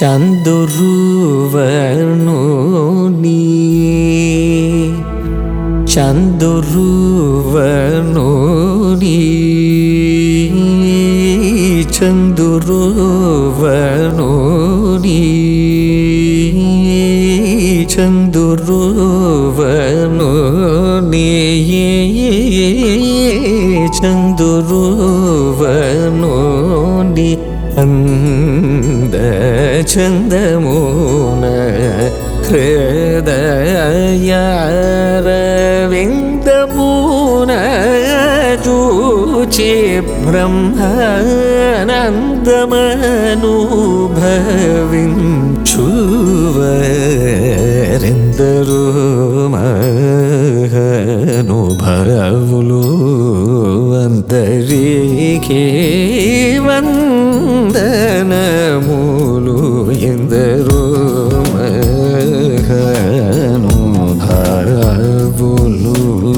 చందురువనుని చందురువనుని చందురువనుని చందురువనుని చందురువనుని అంద చందమూన హృదయారవిందమూన చూచి బ్రహ్మానందమనుభవించువరెందరూ మహానుభావులు అందరికీ వందనములు ఎందరో మహానుభావులు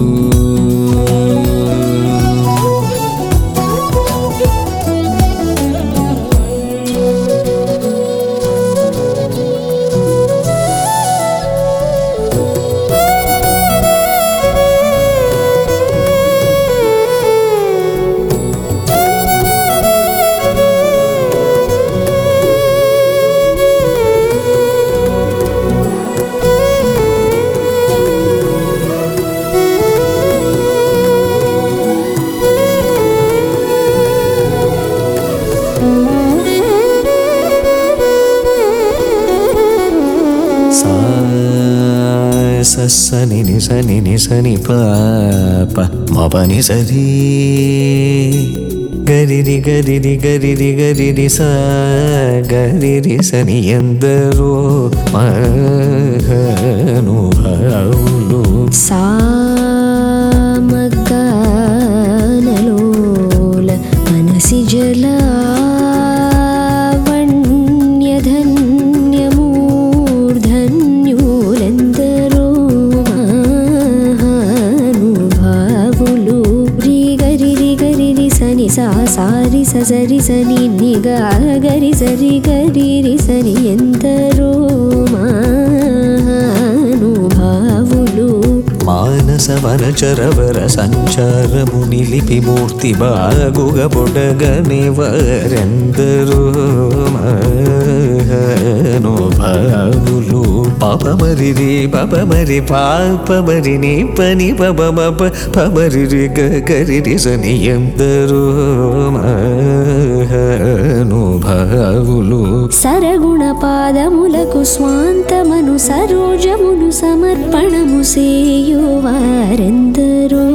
సని ని సని ని సని పాప మపని సరి గరిరి గరిరి గరిరి గరిరి సా గరిరి సని ఎందరో మహానుభావులు సామగానలోల మనసి జలావణ్యధన్యమూర్ధన్యులెందరో మహానుభావులు రి గరి రి గరి రి సని సా సారి స సరి సని నిగా గరి సరి గరి రి సని ఎందరో మహానుభావులు మానస వనచరవర సంచారము నిలిపి మూర్తి బాగుగ బొడగనే వరెందరో మహానుభావులు పాపమరి రే పాపమరి పాపమరి నీ పని పబమప పమరి రి గరి రి సని ఎందరో మహానుభావులు సరగుణ పాదములకు స్వాంతమను సరోజమును సమర్పణము సేయువారెందరో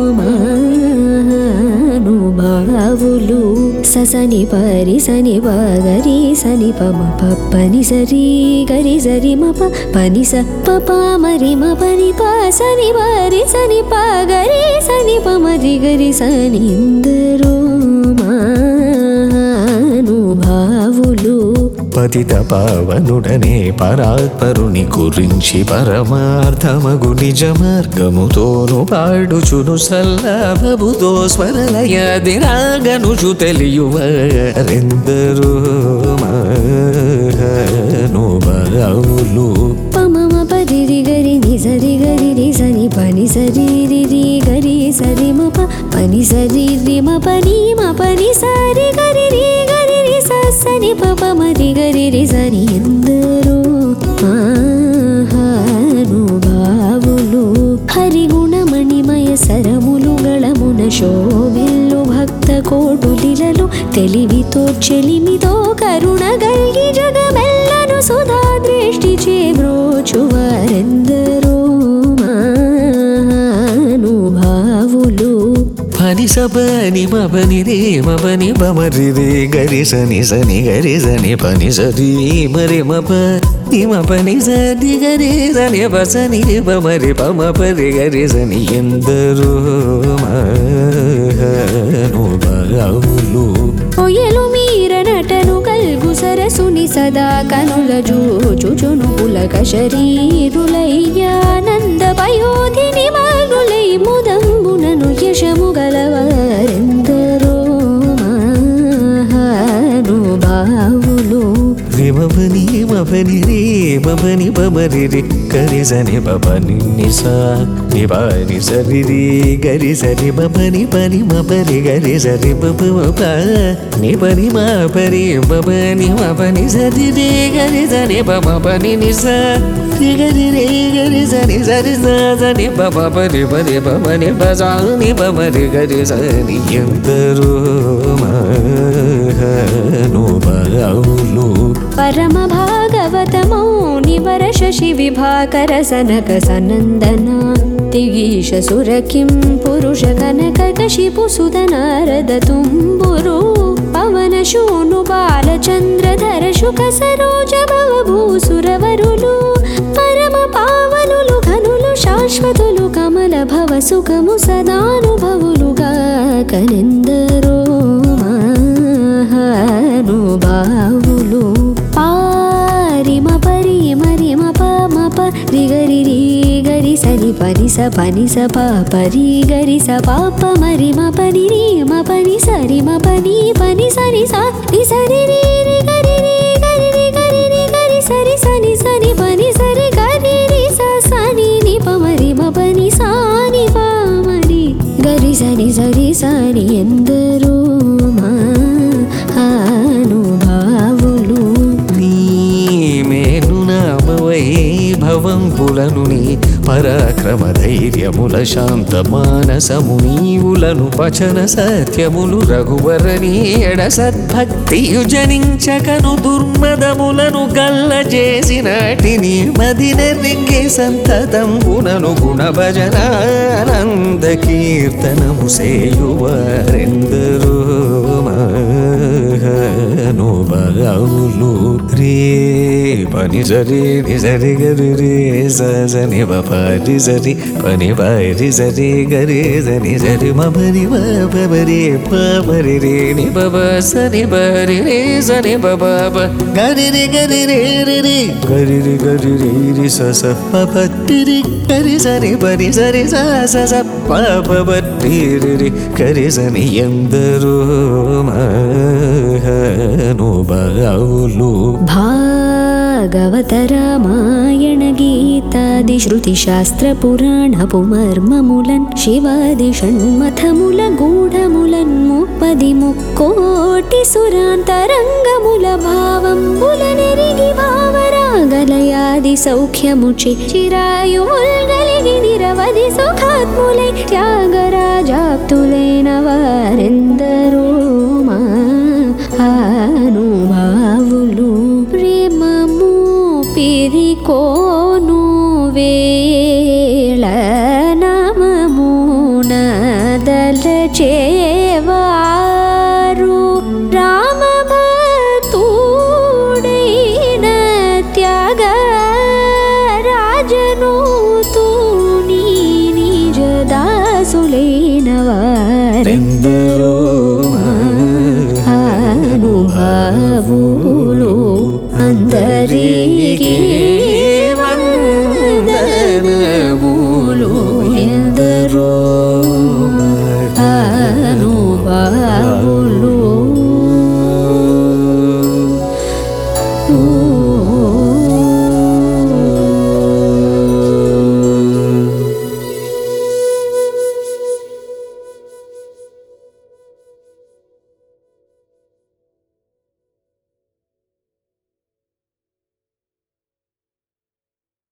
మహానుభావులు ససని పరి సని పగరి సని పమ పని సరి గరి సరి మప పని స పప మరి మ పని ప సని పరి సని పగరి సని పమరి గరి సని ఇందరో మహానుభావులు పతిత పావనుడనే పరాత్పరుని గురించి పరమార్థమగు నిజ మార్గముతోను పాడుచును సల్లభముతో స్మరలయదిరాగనుచు తెలియువరెందరూ మహానుభావులు పమమ పరిరి గరి ని సరి గరి రి సని పని సరి రి రి గరి సరి మ ప పని సరి రి మ పని మ పని సరి గరి రి గరి రి స సని ప ప మరి గరి రి సని ఎందరో మహానుభావులు హరిగుణమణిమయ సరములు గళమున శోభిల్లు భక్త కోటులిలలో తెలివితో చెలిమితో కరుణ గల్గి జగమెల్లను సుధా దృష్టి చేబ్రోచువారెందరో మహానుభావులు పని సపని మపని రే మపని పమరి రే గరి సని సని గరి సని పని సరి మరి మప ని మపని సని గరి సని పసని పమరి పమ పరి గరి సని ఎందరో మహానుభావులు ఒయలు మీర నటను కల్గు సరసుని సదా కనుల జూచుచును పులక శరీరులయ్యానంద పయోధిని మగులై ముదంబునను యశము గలవారెందరో మహానుభావులు విమపని పని రే మపని పమరి రే గరి సని పని నిసా ని పని సరి రే గరి సరి మపని పని మపరి గరి సరి పప మప ని పని మా పరి మపని మపని సరి రే గరి సని పమ పని నిసా రి గరి రే గరి సని సరి సా సని పమ పరి పరి పమని పసాని పమరి గరి సని ఎందరో మహానుభావులు పరమ భాగవతమౌ నివర శశి విభాకర సనక సనందన తిగీష సురకిం పురుష కనక కశిపు సుధనారద తుంబురు పవన శూను బాలచంద్రధర శుక సరోజ భవ భూసురవరులు పరమ పావనులు ఘనులు శాశ్వతులు కమల భవ సుఖము సదానుభవులుగా కనెందరో మహానుభావులు పారిమ పరిమ రిమ పమ ప రిగరి రి గరి సరి పని స పని స ప పరి గరి స పాప మరిమ పని రి మ పని సరి మ పని పని సరి స రి సరి రి రి గరి రి గరి రి గరి రి గరి సరి సని సని పని సరి గరి రి స సని ని ప మరి మ పని సా ని ప మరి గరి సని సరి సని ఎందరో మహానుభావులు నీ మేను నామ వైభవంబులను నీ పరాక్రమ ధైర్యముల శాంత మానసము నీవులను పచన సత్యములు రఘువరని ఎడ సద్భక్తియు జనించకను దుర్మదములను గల్ల చేసినటిని మదినెరింగే సంతతం గుణను గుణ భజన ఆనంద కీర్తనము సేయువారెందరో మహానుభావులు రే పని సరి ని సరి గరి రే సని పరి సరి పని పరి సరి గరి సని సరి మని పరి పరి రే ని బబ సని పరి రే సని బబ గరి రి గరి రే రి రి గరి రి గరి రి రి స స ప ప టి రి గరి సరి పరి సరి స స స ప ప ప టి రి రి గరి సని ఎందరో మహానుభావులు భాగవత రామాయణ గీతాది శృతి శాస్త్ర పురాణపు మర్మములన్ శివాది షణ్మథముల గూఢములన్ ముప్పది ముక్కోటి సురాంతరంగముల భావంబుల నెరిగి భావరాగలయాది సౌఖ్యముచి చిరాయుముల్గలిగి నిరవధి సుఖాత్ములై త్యాగరాజాప్తులైన వారెందరో మహానుభావులు ప్రేమము పిరికోను వేళ నామమున దలచేవారు రామ భక్తుడైన త్యాగ రాజను తూని నిజ దాసులైన వారెందరో అనుభావులు అందరికీ వందనములు ఎందరో అనుభావులు